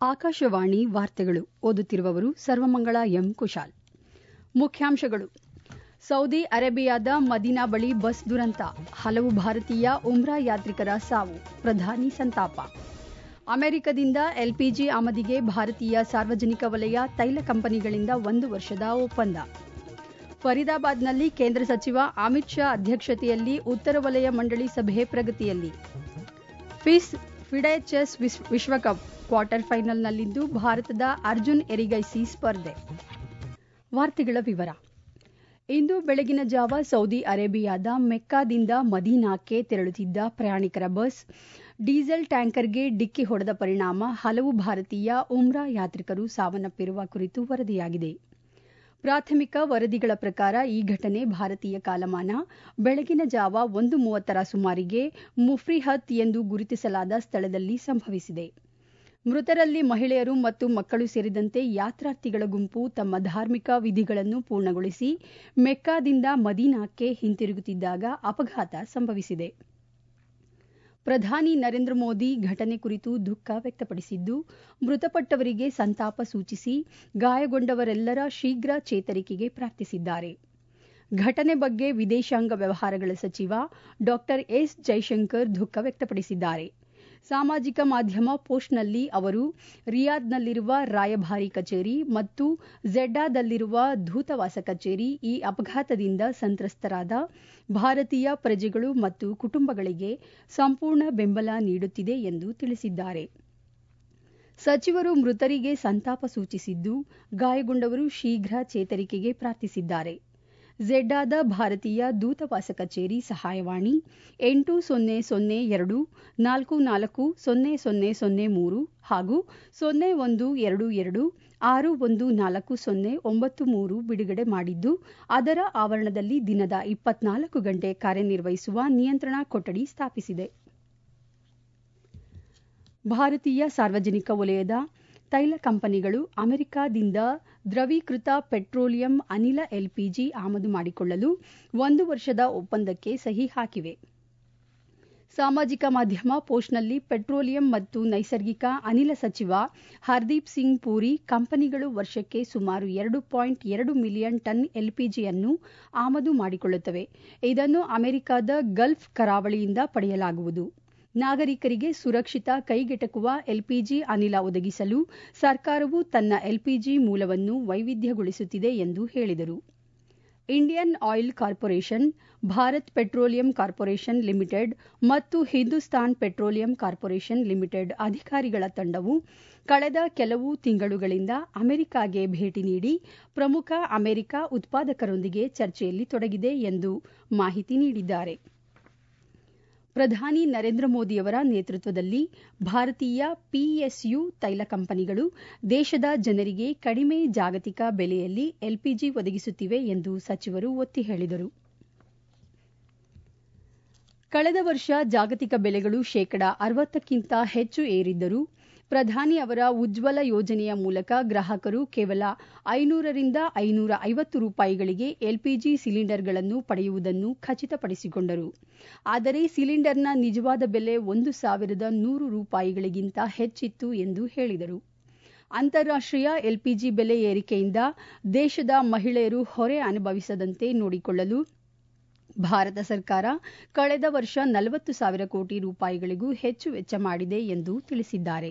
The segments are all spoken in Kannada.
ಆಕಾಶವಾಣಿ ವಾರ್ತೆಗಳು ಓದುತ್ತಿರುವವರು ಸರ್ವಮಂಗಳ ಎಂ ಕುಶಾಲ್ ಮುಖ್ಯಾಂಶಗಳು ಸೌದಿ ಅರೇಬಿಯಾದ ಮದೀನಾ ಬಳಿ ಬಸ್ ದುರಂತ ಹಲವು ಭಾರತೀಯ ಉಮ್ರಾ ಯಾತ್ರಿಕರ ಸಾವು ಪ್ರಧಾನಿ ಸಂತಾಪ ಅಮೆರಿಕದಿಂದ ಎಲ್ಪಿಜಿ ಆಮದಿಗೆ ಭಾರತೀಯ ಸಾರ್ವಜನಿಕ ವಲಯ ತೈಲ ಕಂಪನಿಗಳಿಂದ ಒಂದು ವರ್ಷದ ಒಪ್ಪಂದ ಫರೀದಾಬಾದ್ನಲ್ಲಿ ಕೇಂದ್ರ ಸಚಿವ ಅಮಿತ್ ಶಾ ಅಧ್ಯಕ್ಷತೆಯಲ್ಲಿ ಉತ್ತರ ವಲಯ ಮಂಡಳಿ ಸಭೆ ಪ್ರಗತಿಯಲ್ಲಿ ಫಿಸ್ ಫಿಡೆ ಚೆಸ್ ವಿಶ್ವಕಪ್ ಕ್ವಾರ್ಟರ್ ಫೈನಲ್ನಲ್ಲಿಂದು ಭಾರತದ ಅರ್ಜುನ್ ಎರಿಗೈಸಿ ಸ್ಪರ್ಧೆ ವಾರ್ತೆಗಳ ವಿವರ ಇಂದು ಬೆಳಗಿನ ಜಾವ ಸೌದಿ ಅರೇಬಿಯಾದ ಮೆಕ್ಕಾದಿಂದ ಮದೀನಾಕ್ಕೆ ತೆರಳುತ್ತಿದ್ದ ಪ್ರಯಾಣಿಕರ ಬಸ್ ಡೀಸೆಲ್ ಟ್ಯಾಂಕರ್ಗೆ ಡಿಕ್ಕಿ ಹೊಡೆದ ಪರಿಣಾಮ ಹಲವು ಭಾರತೀಯ ಉಮ್ರಾ ಯಾತ್ರಿಕರು ಸಾವನ್ನಪ್ಪಿರುವ ಕುರಿತು ವರದಿಯಾಗಿದೆ ಪ್ರಾಥಮಿಕ ವರದಿಗಳ ಪ್ರಕಾರ ಈ ಘಟನೆ ಭಾರತೀಯ ಕಾಲಮಾನ ಬೆಳಗಿನ ಜಾವ ಒಂದು ಮೂವತ್ತರ ಸುಮಾರಿಗೆ ಮುಫ್ರಿಹತ್ ಎಂದು ಗುರುತಿಸಲಾದ ಸ್ಥಳದಲ್ಲಿ ಸಂಭವಿಸಿದೆ ಮೃತರಲ್ಲಿ ಮಹಿಳೆಯರು ಮತ್ತು ಮಕ್ಕಳು ಸೇರಿದಂತೆ ಯಾತ್ರಾರ್ಥಿಗಳ ಗುಂಪು ತಮ್ಮ ಧಾರ್ಮಿಕ ವಿಧಿಗಳನ್ನು ಪೂರ್ಣಗೊಳಿಸಿ ಮೆಕ್ಕಾದಿಂದ ಮದೀನಾಕ್ಕೆ ಹಿಂತಿರುಗುತ್ತಿದ್ದಾಗ ಅಪಘಾತ ಸಂಭವಿಸಿದೆ ಪ್ರಧಾನಿ ನರೇಂದ್ರ ಮೋದಿ ಘಟನೆ ಕುರಿತು ದುಃಖ ವ್ಯಕ್ತಪಡಿಸಿದ್ದು ಮೃತಪಟ್ಟವರಿಗೆ ಸಂತಾಪ ಸೂಚಿಸಿ ಗಾಯಗೊಂಡವರೆಲ್ಲರ ಶೀಘ್ರ ಚೇತರಿಕೆಗೆ ಪ್ರಾರ್ಥಿಸಿದ್ದಾರೆ ಘಟನೆ ಬಗ್ಗೆ ವಿದೇಶಾಂಗ ವ್ಯವಹಾರಗಳ ಸಚಿವ ಡಾ ಎಸ್ ಜೈಶಂಕರ್ ದುಃಖ ವ್ಯಕ್ತಪಡಿಸಿದ್ದಾರೆ ಸಾಮಾಜಿಕ ಮಾಧ್ಯಮ ಪೋಸ್ಟ್ನಲ್ಲಿ ಅವರು ರಿಯಾದ್ನಲ್ಲಿರುವ ರಾಯಭಾರಿ ಕಚೇರಿ ಮತ್ತು ಝೆಡ್ಡಾದಲ್ಲಿರುವ ದೂತವಾಸ ಕಚೇರಿ ಈ ಅಪಘಾತದಿಂದ ಸಂತ್ರಸ್ತರಾದ ಭಾರತೀಯ ಪ್ರಜೆಗಳು ಮತ್ತು ಕುಟುಂಬಗಳಿಗೆ ಸಂಪೂರ್ಣ ಬೆಂಬಲ ನೀಡುತ್ತಿದೆ ಎಂದು ತಿಳಿಸಿದ್ದಾರೆ ಸಚಿವರು ಮೃತರಿಗೆ ಸಂತಾಪ ಸೂಚಿಸಿದ್ದು ಗಾಯಗೊಂಡವರು ಶೀಘ್ರ ಚೇತರಿಕೆಗೆ ಪ್ರಾರ್ಥಿಸಿದ್ದಾರೆ ಝೆಡ್ಡಾದ ಭಾರತೀಯ ದೂತವಾಸ ಕಚೇರಿ ಸಹಾಯವಾಣಿ ಎಂಟು ಸೊನ್ನೆ ಸೊನ್ನೆ ಎರಡು ನಾಲ್ಕು ನಾಲ್ಕು ಸೊನ್ನೆ ಸೊನ್ನೆ ಸೊನ್ನೆ ಮೂರು ಹಾಗೂ ಸೊನ್ನೆ ಒಂದು ಎರಡು ಎರಡು ಆರು ಒಂದು ನಾಲ್ಕು ಸೊನ್ನೆ ಒಂಬತ್ತು ಮೂರು ಬಿಡುಗಡೆ ಮಾಡಿದ್ದು ಅದರ ಆವರಣದಲ್ಲಿ ದಿನದ ಇಪ್ಪತ್ನಾಲ್ಕು ಗಂಟೆ ಕಾರ್ಯನಿರ್ವಹಿಸುವ ನಿಯಂತ್ರಣ ಕೊಠಡಿ ಸ್ಥಾಪಿಸಿದೆ ಭಾರತೀಯ ಸಾರ್ವಜನಿಕ ವಲಯದ ತೈಲ ಕಂಪನಿಗಳು ಅಮೆರಿಕಾದಿಂದ ದ್ರವೀಕೃತ ಪೆಟ್ರೋಲಿಯಂ ಅನಿಲ ಎಲ್ಪಿಜಿ ಆಮದು ಮಾಡಿಕೊಳ್ಳಲು ಒಂದು ವರ್ಷದ ಒಪ್ಪಂದಕ್ಕೆ ಸಹಿ ಹಾಕಿವೆ ಸಾಮಾಜಿಕ ಮಾಧ್ಯಮ ಪೋಸ್ಟ್ನಲ್ಲಿ ಪೆಟ್ರೋಲಿಯಂ ಮತ್ತು ನೈಸರ್ಗಿಕ ಅನಿಲ ಸಚಿವ ಹರ್ದೀಪ್ ಸಿಂಗ್ ಪೂರಿ ಕಂಪನಿಗಳು ವರ್ಷಕ್ಕೆ ಸುಮಾರು ಎರಡು ಪಾಯಿಂಟ್ ಎರಡು ಮಿಲಿಯನ್ ಟನ್ ಎಲ್ಪಿಜಿಯನ್ನು ಆಮದು ಮಾಡಿಕೊಳ್ಳುತ್ತವೆ ಇದನ್ನು ಅಮೆರಿಕದ ಗಲ್ಫ್ ಕರಾವಳಿಯಿಂದ ಪಡೆಯಲಾಗುವುದು ನಾಗರಿಕರಿಗೆ ಸುರಕ್ಷಿತ ಕೈಗೆಟಕುವ ಎಲ್ಪಿಜಿ ಅನಿಲ ಒದಗಿಸಲು ಸರ್ಕಾರವು ತನ್ನ ಎಲ್ಪಿಜಿ ಮೂಲವನ್ನು ವೈವಿಧ್ಯಗೊಳಿಸುತ್ತಿದೆ ಎಂದು ಹೇಳಿದರು Indian oil corporation Bharat petroleum corporation limited ಮತ್ತು ಹಿಂದೂಸ್ತಾನ್ ಪೆಟ್ರೋಲಿಯಂ ಕಾರ್ಪೊರೇಷನ್ ಲಿಮಿಟೆಡ್ ಅಧಿಕಾರಿಗಳ ತಂಡವು ಕಳೆದ ಕೆಲವು ತಿಂಗಳುಗಳಿಂದ ಅಮೆರಿಕಾಗೆ ಭೇಟಿ ನೀಡಿ ಪ್ರಮುಖ ಅಮೆರಿಕ ಉತ್ಪಾದಕರೊಂದಿಗೆ ಚರ್ಚೆಯಲ್ಲಿ ತೊಡಗಿದೆ ಎಂದು ಮಾಹಿತಿ ನೀಡಿದ್ದಾರೆ ಪ್ರಧಾನಿ ನರೇಂದ್ರ ಮೋದಿಯವರ ನೇತೃತ್ವದಲ್ಲಿ ಭಾರತೀಯ ಪಿಎಸ್ಯು ತೈಲ ಕಂಪನಿಗಳು ದೇಶದ ಜನರಿಗೆ ಕಡಿಮೆ ಜಾಗತಿಕ ಬೆಲೆಯಲ್ಲಿ ಎಲ್ಪಿಜಿ ಒದಗಿಸುತ್ತಿವೆ ಎಂದು ಸಚಿವರು ಒತ್ತಿ ಹೇಳಿದರು ಕಳೆದ ವರ್ಷ ಜಾಗತಿಕ ಬೆಲೆಗಳು ಶೇಕಡ ಅರವತ್ತಕ್ಕಿಂತ ಹೆಚ್ಚು ಏರಿದ್ದರೂ ಪ್ರಧಾನಿ ಅವರ ಉಜ್ವಲ ಯೋಜನೆಯ ಮೂಲಕ ಗ್ರಾಹಕರು ಕೇವಲ ಐನೂರರಿಂದ ಐನೂರ ಐವತ್ತು ರೂಪಾಯಿಗಳಿಗೆ ಎಲ್ಪಿಜಿ ಸಿಲಿಂಡರ್ಗಳನ್ನು ಪಡೆಯುವುದನ್ನು ಖಚಿತಪಡಿಸಿಕೊಂಡರು ಆದರೆ ಸಿಲಿಂಡರ್ನ ನಿಜವಾದ ಬೆಲೆ ಒಂದು ಸಾವಿರದ ನೂರು ರೂಪಾಯಿಗಳಿಗಿಂತ ಹೆಚ್ಚಿತ್ತು ಎಂದು ಹೇಳಿದರು ಅಂತಾರಾಷ್ಟೀಯ ಎಲ್ಪಿಜಿ ಬೆಲೆ ಏರಿಕೆಯಿಂದ ದೇಶದ ಮಹಿಳೆಯರು ಹೊರೆ ಅನುಭವಿಸದಂತೆ ನೋಡಿಕೊಳ್ಳಲು ಭಾರತ ಸರ್ಕಾರ ಕಳೆದ ವರ್ಷ ನಲವತ್ತು ಸಾವಿರ ಕೋಟಿ ರೂಪಾಯಿಗಳಿಗೂ ಹೆಚ್ಚು ವೆಚ್ಚ ಮಾಡಿದೆ ಎಂದು ತಿಳಿಸಿದ್ದಾರೆ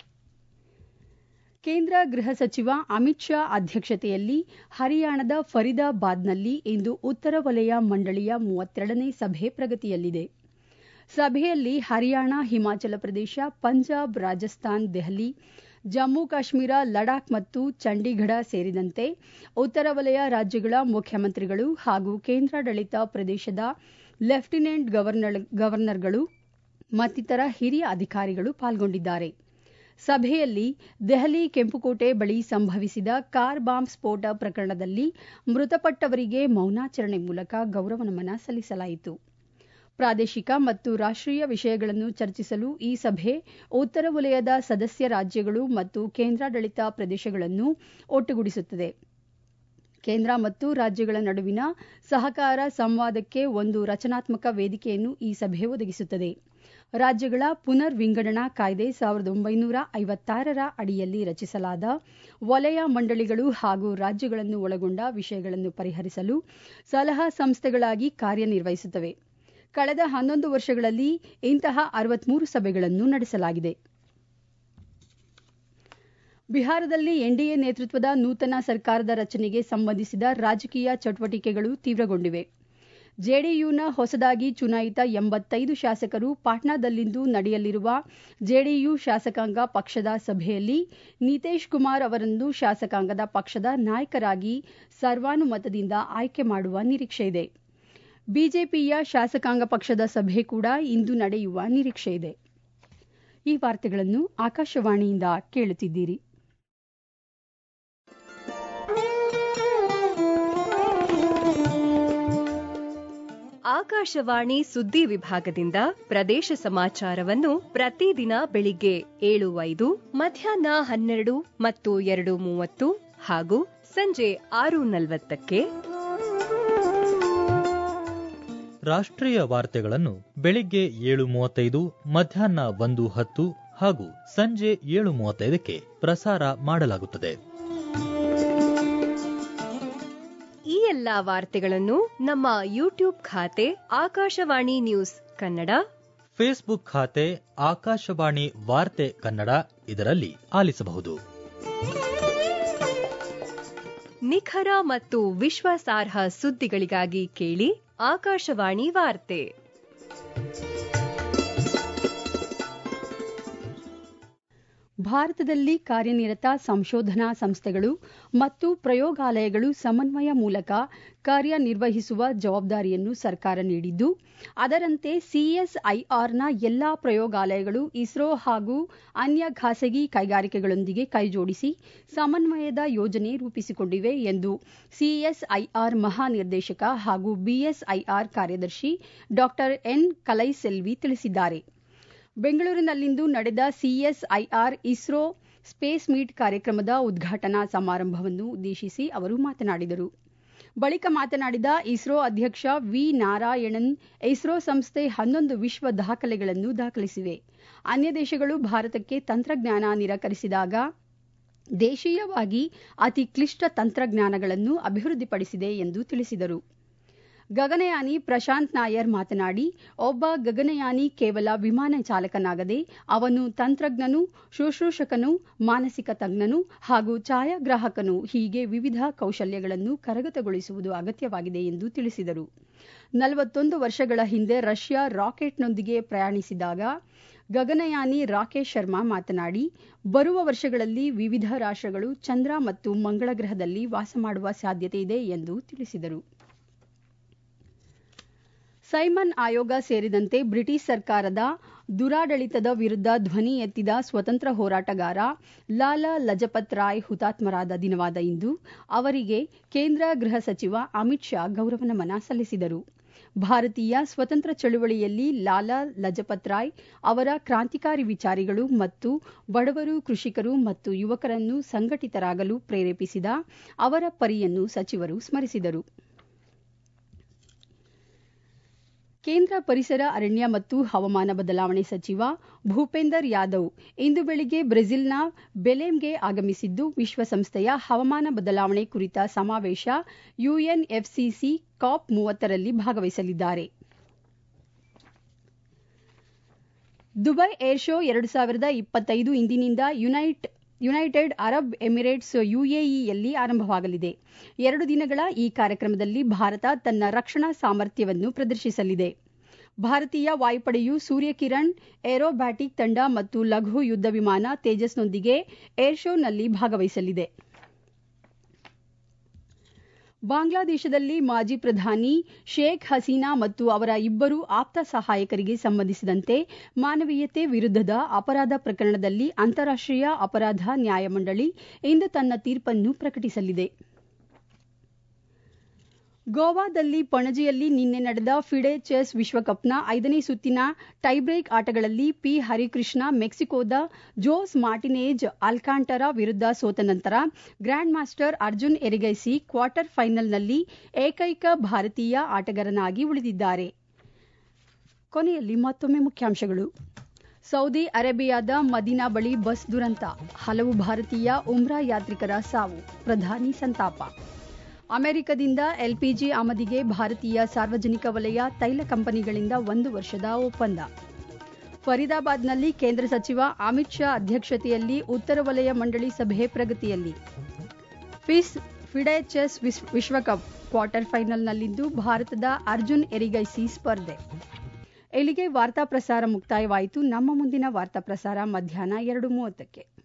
ಕೇಂದ್ರ ಗೃಹ ಸಚಿವ ಅಮಿತ್ ಶಾ ಅಧ್ಯಕ್ಷತೆಯಲ್ಲಿ ಹರಿಯಾಣದ ಫರೀದಾಬಾದ್ನಲ್ಲಿ ಇಂದು ಉತ್ತರ ವಲಯ ಮಂಡಳಿಯ ಮೂವತ್ತೆರಡನೇ ಸಭೆ ಪ್ರಗತಿಯಲ್ಲಿದೆ ಸಭೆಯಲ್ಲಿ ಹರಿಯಾಣ ಹಿಮಾಚಲ ಪ್ರದೇಶ ಪಂಜಾಬ್ ರಾಜಸ್ಥಾನ್ ದೆಹಲಿ ಜಮ್ಮು ಕಾಶ್ಮೀರ ಲಡಾಖ್ ಮತ್ತು ಚಂಡೀಗಢ ಸೇರಿದಂತೆ ಉತ್ತರ ವಲಯ ರಾಜ್ಯಗಳ ಮುಖ್ಯಮಂತ್ರಿಗಳು ಹಾಗೂ ಕೇಂದ್ರಾಡಳಿತ ಪ್ರದೇಶದ ಲೆಫ್ಟಿನೆಂಟ್ ಗವರ್ನರ್ಗಳು ಮತ್ತಿತರ ಹಿರಿಯ ಅಧಿಕಾರಿಗಳು ಪಾಲ್ಗೊಂಡಿದ್ದಾರೆ ಸಭೆಯಲ್ಲಿ ದೆಹಲಿ ಕೆಂಪುಕೋಟೆ ಬಳಿ ಸಂಭವಿಸಿದ ಕಾರ್ ಬಾಂಬ್ ಸ್ಫೋಟ ಪ್ರಕರಣದಲ್ಲಿ ಮೃತಪಟ್ಟವರಿಗೆ ಮೌನಾಚರಣೆ ಮೂಲಕ ಗೌರವ ನಮನ ಸಲ್ಲಿಸಲಾಯಿತು ಪ್ರಾದೇಶಿಕ ಮತ್ತು ರಾಷ್ಟೀಯ ವಿಷಯಗಳನ್ನು ಚರ್ಚಿಸಲು ಈ ಸಭೆ ಉತ್ತರ ವಲಯದ ಸದಸ್ಯ ರಾಜ್ಯಗಳು ಮತ್ತು ಕೇಂದ್ರಾಡಳಿತ ಪ್ರದೇಶಗಳನ್ನು ಒಟ್ಟುಗೂಡಿಸುತ್ತದೆ ಕೇಂದ್ರ ಮತ್ತು ರಾಜ್ಯಗಳ ನಡುವಿನ ಸಹಕಾರ ಸಂವಾದಕ್ಕೆ ಒಂದು ರಚನಾತ್ಮಕ ವೇದಿಕೆಯನ್ನು ಈ ಸಭೆ ಒದಗಿಸುತ್ತದೆ ರಾಜ್ಯಗಳ ಪುನರ್ ವಿಂಗಡಣಾ ಕಾಯ್ದೆ ಸಾವಿರದ ಒಂಬೈನೂರ ಐವತ್ತಾರರ ಅಡಿಯಲ್ಲಿ ರಚಿಸಲಾದ ವಲಯ ಮಂಡಳಿಗಳು ಹಾಗೂ ರಾಜ್ಯಗಳನ್ನು ಒಳಗೊಂಡ ವಿಷಯಗಳನ್ನು ಪರಿಹರಿಸಲು ಸಲಹಾ ಸಂಸ್ಥೆಗಳಾಗಿ ಕಾರ್ಯನಿರ್ವಹಿಸುತ್ತವೆ ಕಳೆದ ಹನ್ನೊಂದು ವರ್ಷಗಳಲ್ಲಿ ಇಂತಹ ಅರವತ್ಮೂರು ಸಭೆಗಳನ್ನು ನಡೆಸಲಾಗಿದೆ ಬಿಹಾರದಲ್ಲಿ ಎನ್ಡಿಎ ನೇತೃತ್ವದ ನೂತನ ಸರ್ಕಾರದ ರಚನೆಗೆ ಸಂಬಂಧಿಸಿದ ರಾಜಕೀಯ ಚಟುವಟಿಕೆಗಳು ತೀವ್ರಗೊಂಡಿವೆ ಜೆಡಿಯುನ ಹೊಸದಾಗಿ ಚುನಾಯಿತ ಎಂಬತ್ತೈದು ಶಾಸಕರು ಪಾಟ್ನಾದಲ್ಲಿಂದು ನಡೆಯಲಿರುವ ಜೆಡಿಯು ಶಾಸಕಾಂಗ ಪಕ್ಷದ ಸಭೆಯಲ್ಲಿ ನಿತೀಶ್ ಕುಮಾರ್ ಅವರನ್ನು ಶಾಸಕಾಂಗದ ಪಕ್ಷದ ನಾಯಕರಾಗಿ ಸರ್ವಾನುಮತದಿಂದ ಆಯ್ಕೆ ಮಾಡುವ ನಿರೀಕ್ಷೆಯಿದೆ ಬಿಜೆಪಿಯ ಶಾಸಕಾಂಗ ಪಕ್ಷದ ಸಭೆ ಕೂಡ ಇಂದು ನಡೆಯುವ ನಿರೀಕ್ಷೆಯಿದೆ ಈ ವಾರ್ತೆಗಳನ್ನು ಆಕಾಶವಾಣಿಯಿಂದ ಕೇಳುತ್ತಿದ್ದೀರಿ ಆಕಾಶವಾಣಿ ಸುದ್ದಿ ವಿಭಾಗದಿಂದ ಪ್ರದೇಶ ಸಮಾಚಾರವನ್ನು ಪ್ರತಿದಿನ ಬೆಳಿಗ್ಗೆ ಏಳು ಐದು ಮಧ್ಯಾಹ್ನ ಹನ್ನೆರಡು ಮತ್ತು ಎರಡು ಮೂವತ್ತು ಹಾಗೂ ಸಂಜೆ ಆರು ನಲವತ್ತಕ್ಕೆ ರಾಷ್ಟ್ರೀಯ ವಾರ್ತೆಗಳನ್ನು ಬೆಳಿಗ್ಗೆ ಏಳು ಮೂವತ್ತೈದು ಮಧ್ಯಾಹ್ನ ಒಂದು ಹತ್ತು ಹಾಗೂ ಸಂಜೆ ಏಳು ಮೂವತ್ತೈದಕ್ಕೆ ಪ್ರಸಾರ ಮಾಡಲಾಗುತ್ತದೆ ಈ ಎಲ್ಲಾ ವಾರ್ತೆಗಳನ್ನು ನಮ್ಮ ಯೂಟ್ಯೂಬ್ ಖಾತೆ ಆಕಾಶವಾಣಿ ನ್ಯೂಸ್ ಕನ್ನಡ ಫೇಸ್ಬುಕ್ ಖಾತೆ ಆಕಾಶವಾಣಿ ವಾರ್ತೆ ಕನ್ನಡ ಇದರಲ್ಲಿ ಆಲಿಸಬಹುದು ನಿಖರ ಮತ್ತು ವಿಶ್ವಾಸಾರ್ಹ ಸುದ್ದಿಗಳಿಗಾಗಿ ಕೇಳಿ ಆಕಾಶವಾಣಿ ವಾರ್ತೆ ಭಾರತದಲ್ಲಿ ಕಾರ್ಯನಿರತ ಸಂಶೋಧನಾ ಸಂಸ್ಥೆಗಳು ಮತ್ತು ಪ್ರಯೋಗಾಲಯಗಳು ಸಮನ್ವಯ ಮೂಲಕ ಕಾರ್ಯನಿರ್ವಹಿಸುವ ಜವಾಬ್ದಾರಿಯನ್ನು ಸರ್ಕಾರ ನೀಡಿದ್ದು ಅದರಂತೆ ಸಿಎಸ್ಐಆರ್ನ ಎಲ್ಲಾ ಪ್ರಯೋಗಾಲಯಗಳು ಇಸ್ರೋ ಹಾಗೂ ಅನ್ಯ ಖಾಸಗಿ ಕೈಗಾರಿಕೆಗಳೊಂದಿಗೆ ಕೈಜೋಡಿಸಿ ಸಮನ್ವಯದ ಯೋಜನೆ ರೂಪಿಸಿಕೊಂಡಿವೆ ಎಂದು ಸಿಎಸ್ಐಆರ್ ಮಹಾನಿರ್ದೇಶಕ ಹಾಗೂ ಬಿಎಸ್ಐಆರ್ ಕಾರ್ಯದರ್ಶಿ ಡಾ ಎನ್ ಕಲೈಸೆಲ್ವಿ ತಿಳಿಸಿದ್ದಾರೆ ಬೆಂಗಳೂರಿನಲ್ಲಿಂದು ನಡೆದ ಸಿಎಸ್ಐಆರ್ ಇಸ್ರೋ ಸ್ಪೇಸ್ ಮೀಟ್ ಕಾರ್ಯಕ್ರಮದ ಉದ್ಘಾಟನಾ ಸಮಾರಂಭವನ್ನು ಉದ್ದೇಶಿಸಿ ಅವರು ಮಾತನಾಡಿದರು ಬಳಿಕ ಮಾತನಾಡಿದ ಇಸ್ರೋ ಅಧ್ಯಕ್ಷ ವಿ ನಾರಾಯಣನ್ ಇಸ್ರೋ ಸಂಸ್ಥೆ ಹನ್ನೊಂದು ವಿಶ್ವ ದಾಖಲೆಗಳನ್ನು ದಾಖಲಿಸಿವೆ ಅನ್ಯ ದೇಶಗಳು ಭಾರತಕ್ಕೆ ತಂತ್ರಜ್ಞಾನ ನಿರಾಕರಿಸಿದಾಗ ದೇಶೀಯವಾಗಿ ಅತಿ ಕ್ಲಿಷ್ಟ ತಂತ್ರಜ್ಞಾನಗಳನ್ನು ಅಭಿವೃದ್ಧಿಪಡಿಸಿದೆ ಎಂದು ತಿಳಿಸಿದರು ಗಗನಯಾನಿ ಪ್ರಶಾಂತ್ ನಾಯರ್ ಮಾತನಾಡಿ ಒಬ್ಬ ಗಗನಯಾನಿ ಕೇವಲ ವಿಮಾನ ಚಾಲಕನಾಗದೆ ಅವನು ತಂತ್ರಜ್ಞನು ಶುಶ್ರೂಷಕನು ಮಾನಸಿಕ ತಜ್ಞನು ಹಾಗೂ ಛಾಯಾಗ್ರಾಹಕನು ಹೀಗೆ ವಿವಿಧ ಕೌಶಲ್ಯಗಳನ್ನು ಕರಗತಗೊಳಿಸುವುದು ಅಗತ್ಯವಾಗಿದೆ ಎಂದು ತಿಳಿಸಿದರು ನಲವತ್ತೊಂದು ವರ್ಷಗಳ ಹಿಂದೆ ರಷ್ಯಾ ರಾಕೆಟ್ನೊಂದಿಗೆ ಪ್ರಯಾಣಿಸಿದಾಗ ಗಗನಯಾನಿ ರಾಕೇಶ್ ಶರ್ಮಾ ಮಾತನಾಡಿ ಬರುವ ವರ್ಷಗಳಲ್ಲಿ ವಿವಿಧ ರಾಷ್ಟ್ರಗಳು ಚಂದ್ರ ಮತ್ತು ಮಂಗಳ ಗ್ರಹದಲ್ಲಿ ವಾಸ ಮಾಡುವ ಸಾಧ್ಯತೆ ಇದೆ ಎಂದು ತಿಳಿಸಿದರು ಸೈಮನ್ ಆಯೋಗ ಸೇರಿದಂತೆ ಬ್ರಿಟಿಷ್ ಸರ್ಕಾರದ ದುರಾಡಳಿತದ ವಿರುದ್ಧ ಧ್ವನಿ ಎತ್ತಿದ ಸ್ವತಂತ್ರ ಹೋರಾಟಗಾರ ಲಾಲಾ ಲಜಪತ್ ರಾಯ್ ಹುತಾತ್ಮರಾದ ದಿನವಾದ ಇಂದು ಅವರಿಗೆ ಕೇಂದ್ರ ಗೃಹ ಸಚಿವ ಅಮಿತ್ ಶಾ ಗೌರವ ನಮನ ಸಲ್ಲಿಸಿದರು ಭಾರತೀಯ ಸ್ವತಂತ್ರ ಚಳುವಳಿಯಲ್ಲಿ ಲಾಲಾ ಲಜಪತ್ ರಾಯ್ ಅವರ ಕ್ರಾಂತಿಕಾರಿ ವಿಚಾರಿಗಳು ಮತ್ತು ಬಡವರು ಕೃಷಿಕರು ಮತ್ತು ಯುವಕರನ್ನು ಸಂಘಟಿತರಾಗಲು ಪ್ರೇರೇಪಿಸಿದ ಅವರ ಪರಿಯನ್ನು ಸಚಿವರು ಸ್ಮರಿಸಿದರು ಕೇಂದ್ರ ಪರಿಸರ ಅರಣ್ಯ ಮತ್ತು ಹವಾಮಾನ ಬದಲಾವಣೆ ಸಚಿವ ಭೂಪೇಂದರ್ ಯಾದವ್ ಇಂದು ಬೆಳಿಗ್ಗೆ ಬ್ರೆಜಿಲ್ನ ಬೆಲೆಮ್ಗೆ ಆಗಮಿಸಿದ್ದು ವಿಶ್ವಸಂಸ್ಥೆಯ ಹವಾಮಾನ ಬದಲಾವಣೆ ಕುರಿತ ಸಮಾವೇಶ ಯುಎನ್ಎಫ್ಸಿಸಿ ಕಾಪ್ ಮೂವತ್ತರಲ್ಲಿ ಭಾಗವಹಿಸಲಿದ್ದಾರೆ ದುಬೈ ಏರ್ ಶೋ ಎರಡು ಸಾವಿರದ ಇಪ್ಪತ್ತೈದು ಇಂದಿನಿಂದ ಯುನೈಟ್ ಯುನೈಟೆಡ್ ಅರಬ್ ಎಮಿರೇಟ್ಸ್ ಯುಎಇಯಲ್ಲಿ ಆರಂಭವಾಗಲಿದೆ ಎರಡು ದಿನಗಳ ಈ ಕಾರ್ಯಕ್ರಮದಲ್ಲಿ ಭಾರತ ತನ್ನ ರಕ್ಷಣಾ ಸಾಮರ್ಥ್ಯವನ್ನು ಪ್ರದರ್ಶಿಸಲಿದೆ ಭಾರತೀಯ ವಾಯುಪಡೆಯು ಸೂರ್ಯಕಿರಣ್ ಏರೋಬ್ಯಾಟಿಕ್ ತಂಡ ಮತ್ತು ಲಘು ಯುದ್ಧ ವಿಮಾನ ತೇಜಸ್ನೊಂದಿಗೆ ಏರ್ ಶೋನಲ್ಲಿ ಭಾಗವಹಿಸಲಿದೆ ಬಾಂಗ್ಲಾದೇಶದಲ್ಲಿ ಮಾಜಿ ಪ್ರಧಾನಿ ಶೇಖ್ ಹಸೀನಾ ಮತ್ತು ಅವರ ಇಬ್ಬರು ಆಪ್ತ ಸಹಾಯಕರಿಗೆ ಸಂಬಂಧಿಸಿದಂತೆ ಮಾನವೀಯತೆ ವಿರುದ್ಧದ ಅಪರಾಧ ಪ್ರಕರಣದಲ್ಲಿ ಅಂತಾರಾಷ್ಟೀಯ ಅಪರಾಧ ನ್ಯಾಯಮಂಡಳಿ ಇಂದು ತನ್ನ ತೀರ್ಪನ್ನು ಪ್ರಕಟಿಸಲಿದೆ ಗೋವಾದಲ್ಲಿ ಪಣಜಿಯಲ್ಲಿ ನಿನ್ನೆ ನಡೆದ ಫಿಡೆ ಚೆಸ್ ವಿಶ್ವಕಪ್ನ ಐದನೇ ಸುತ್ತಿನ ಟೈಬ್ರೇಕ್ ಆಟಗಳಲ್ಲಿ ಪಿ ಹರಿಕೃಷ್ಣ ಮೆಕ್ಸಿಕೋದ ಜೋಸ್ ಮಾರ್ಟಿನೇಜ್ ಅಲ್ಕಾಂಟರಾ ವಿರುದ್ಧ ಸೋತ ನಂತರ grand master Arjun Erigaisi quarter ಫೈನಲ್ನಲ್ಲಿ ಏಕೈಕ ಭಾರತೀಯ ಆಟಗಾರನಾಗಿ ಉಳಿದಿದ್ದಾರೆ ಕೊನೆಯಲ್ಲಿ ಮತ್ತೊಮ್ಮೆ ಮುಖ್ಯಾಂಶಗಳು ಸೌದಿ ಅರೇಬಿಯಾದ ಮದೀನಾ ಬಳಿ ಬಸ್ ದುರಂತ ಹಲವು ಭಾರತೀಯ ಉಮ್ರಾ ಯಾತ್ರಿಕರ ಸಾವು ಪ್ರಧಾನಿ ಸಂತಾಪ ಅಮೆರಿಕದಿಂದ ಎಲ್ಪಿಜಿ ಆಮದಿಗೆ ಭಾರತೀಯ ಸಾರ್ವಜನಿಕ ವಲಯ ತೈಲ ಕಂಪನಿಗಳಿಂದ ಒಂದು ವರ್ಷದ ಒಪ್ಪಂದ ಫರೀದಾಬಾದ್ನಲ್ಲಿ ಕೇಂದ್ರ ಸಚಿವ ಅಮಿತ್ ಶಾ ಅಧ್ಯಕ್ಷತೆಯಲ್ಲಿ ಉತ್ತರ ವಲಯ ಮಂಡಳಿ ಸಭೆ ಪ್ರಗತಿಯಲ್ಲಿ ಫಿಸ್ ಫಿಡೆ ಚೆಸ್ ವಿಶ್ವಕಪ್ ಕ್ವಾರ್ಟರ್ ಫೈನಲ್ನಲ್ಲಿಂದು ಭಾರತದ ಅರ್ಜುನ್ ಎರಿಗೈಸಿ ಸ್ಪರ್ಧೆ ಇಲ್ಲಿಗೆ ವಾರ್ತಾ ಪ್ರಸಾರ ಮುಕ್ತಾಯವಾಯಿತು ನಮ್ಮ ಮುಂದಿನ ವಾರ್ತಾ ಪ್ರಸಾರ ಮಧ್ಯಾಹ್ನ ಎರಡು ಮೂವತ್ತಕ್ಕೆ